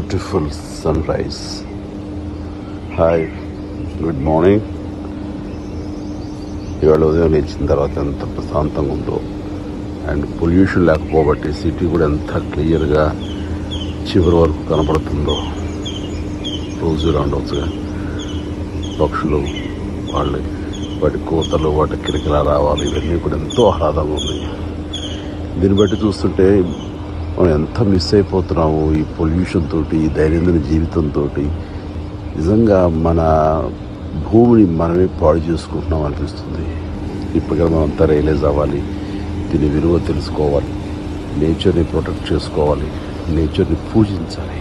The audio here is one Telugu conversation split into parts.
beautiful sunrise hi good morning ఇవాళ ఉదయం లేచిన తర్వాత ఎంత ప్రశాంతంగా ఉందో అండ్ పొల్యూషన్ లేకపోబట్టి సిటీ కూడా ఎంత క్లియర్గా చివరి వరకు కనపడుతుందో రోజు ఉండవచ్చుగా పక్షులు వాళ్ళు వాటి కోతలు వాటి కిరికిలా రావాలి ఇవన్నీ కూడా ఎంతో ఆహ్లాదంగా ఉన్నాయి దీన్ని బట్టి చూస్తుంటే మనం ఎంత మిస్ అయిపోతున్నాము ఈ పొల్యూషన్ తోటి ఈ దైనందిన జీవితంతో నిజంగా మన భూమిని మనమే పాడు చేసుకుంటున్నాం అనిపిస్తుంది ఇప్పటికే మనం అంతా రియలైజ్ అవ్వాలి దీని విలువ తెలుసుకోవాలి నేచర్ని ప్రొటెక్ట్ చేసుకోవాలి నేచర్ని పూజించాలి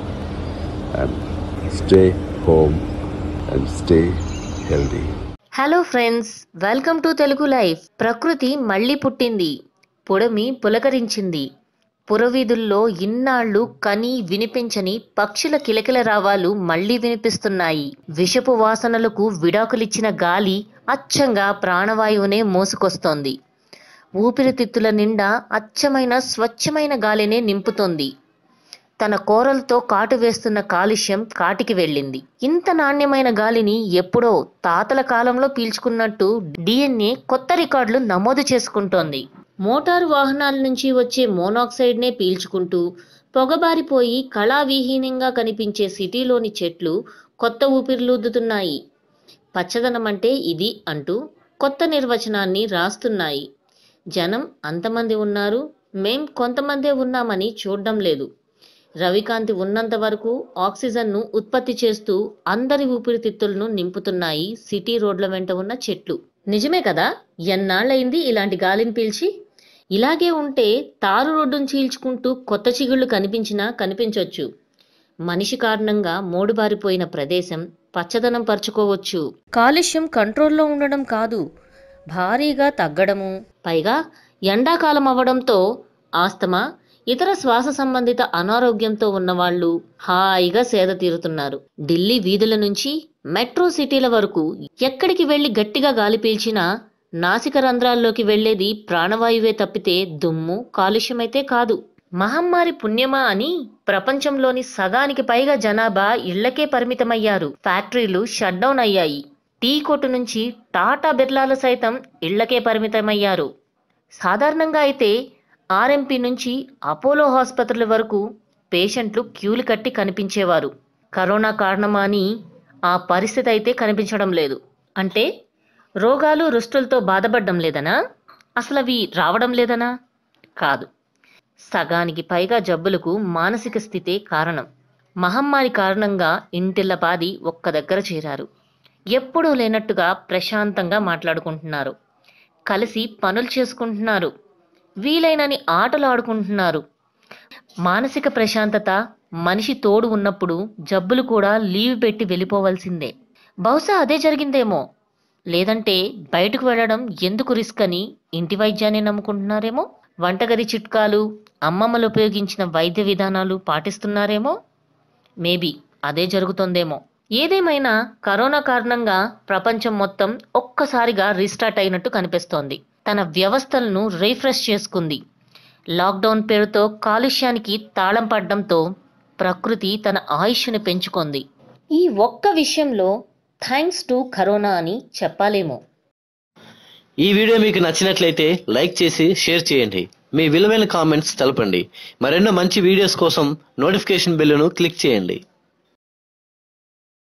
and stay home and stay healthy hello friends welcome to Telugu life ప్రకృతి మళ్ళీ పుట్టింది పొడమి పులకరించింది పురవీధుల్లో ఇన్నాళ్ళు కని వినిపించని పక్షుల కిలకిల రావాలు మళ్ళీ వినిపిస్తున్నాయి విషపు వాసనలకు విడాకులిచ్చిన గాలి అచ్చంగా ప్రాణవాయువునే మోసుకొస్తోంది ఊపిరితిత్తుల నిండా అచ్చమైన స్వచ్ఛమైన గాలినే నింపుతోంది తన కోరలతో కాటు వేస్తున్న కాలుష్యం కాటికి వెళ్ళింది ఇంత నాణ్యమైన గాలిని ఎప్పుడో తాతల కాలంలో పీల్చుకున్నట్టు డిఎన్ఏ కొత్త రికార్డులు నమోదు చేసుకుంటోంది మోటారు వాహనాల నుంచి వచ్చే మోనాక్సైడ్నే పీల్చుకుంటూ పొగబారిపోయి కళావిహీనంగా కనిపించే సిటీలోని చెట్లు కొత్త ఊపిరిలూదుతున్నాయి పచ్చదనం అంటే ఇది అంటూ కొత్త నిర్వచనాన్ని రాస్తున్నాయి జనం అంతమంది ఉన్నారు మేం కొంతమందే ఉన్నామని చూడడం లేదు రవికాంతి ఉన్నంత వరకు ఆక్సిజన్ను ఉత్పత్తి చేస్తూ అందరి ఊపిరితిత్తులను నింపుతున్నాయి సిటీ రోడ్ల వెంట ఉన్న చెట్లు నిజమే కదా ఎన్నాళ్ళయింది ఇలాంటి గాలిని పీల్చి ఇలాగే ఉంటే తారు రోడ్డును చీల్చుకుంటూ కొత్త చిగుళ్ళు కనిపించినా కనిపించొచ్చు మనిషి కారణంగా మోడుబారిపోయిన ప్రదేశం పచ్చదనం పరుచుకోవచ్చు కాలుష్యం కంట్రోల్లో ఉండడం కాదు భారీగా తగ్గడము పైగా ఎండాకాలం అవ్వడంతో ఆస్తమా ఇతర శ్వాస సంబంధిత అనారోగ్యంతో ఉన్నవాళ్లు హాయిగా సేద తీరుతున్నారు ఢిల్లీ వీధుల నుంచి మెట్రో సిటీల వరకు ఎక్కడికి వెళ్లి గట్టిగా గాలి పీల్చినా నాసిక రంధ్రాల్లోకి వెళ్లేది ప్రాణవాయువే తప్పితే దుమ్ము కాలుష్యమైతే కాదు మహమ్మారి పుణ్యమా అని ప్రపంచంలోని సగానికి పైగా జనాభా ఇళ్లకే పరిమితమయ్యారు ఫ్యాక్టరీలు షట్ డౌన్ అయ్యాయి టీ కొట్టు నుంచి టాటా బిర్లాల సైతం ఇళ్లకే పరిమితమయ్యారు సాధారణంగా అయితే ఆర్ఎంపీ నుంచి అపోలో ఆసుపత్రుల వరకు పేషెంట్లు క్యూలు కట్టి కనిపించేవారు కరోనా కారణమా అని ఆ పరిస్థితి అయితే కనిపించడం లేదు అంటే రోగాలు రుష్టులతో బాధపడడం లేదనా అసలు అవి రావడం లేదనా కాదు సగానికి పైగా జబ్బులకు మానసిక స్థితే కారణం మహమ్మారి కారణంగా ఇంటిల్లపాది ఒక్క దగ్గర చేరారు ఎప్పుడూ లేనట్టుగా ప్రశాంతంగా మాట్లాడుకుంటున్నారు కలిసి పనులు చేసుకుంటున్నారు వీలైనని ఆటలు ఆడుకుంటున్నారు మానసిక ప్రశాంతత మనిషి తోడు ఉన్నప్పుడు జబ్బులు కూడా లీవ్ పెట్టి వెళ్ళిపోవలసిందే బహుశా అదే జరిగిందేమో లేదంటే బయటకు వెళ్ళడం ఎందుకు రిస్క్ అని ఇంటి వైద్యాన్ని నమ్ముకుంటున్నారేమో వంటగది చిట్కాలు అమ్మమ్మలు ఉపయోగించిన వైద్య విధానాలు పాటిస్తున్నారేమో మేబీ అదే జరుగుతోందేమో ఏదేమైనా కరోనా కారణంగా ప్రపంచం మొత్తం ఒక్కసారిగా రీస్టార్ట్ అయినట్టు కనిపిస్తోంది తన వ్యవస్థలను రీఫ్రెష్ చేసుకుంది లాక్డౌన్ పేరుతో కాలుష్యానికి తాళం పడ్డంతో ప్రకృతి తన ఆయుష్ను పెంచుకుంది ఈ ఒక్క విషయంలో థ్యాంక్స్ టు కరోనా అని చెప్పాలేమో ఈ వీడియో మీకు నచ్చినట్లయితే లైక్ చేసి షేర్ చేయండి మీ విలువైన కామెంట్స్ తెలపండి మరెన్నో మంచి వీడియోస్ కోసం నోటిఫికేషన్ బెల్లును క్లిక్ చేయండి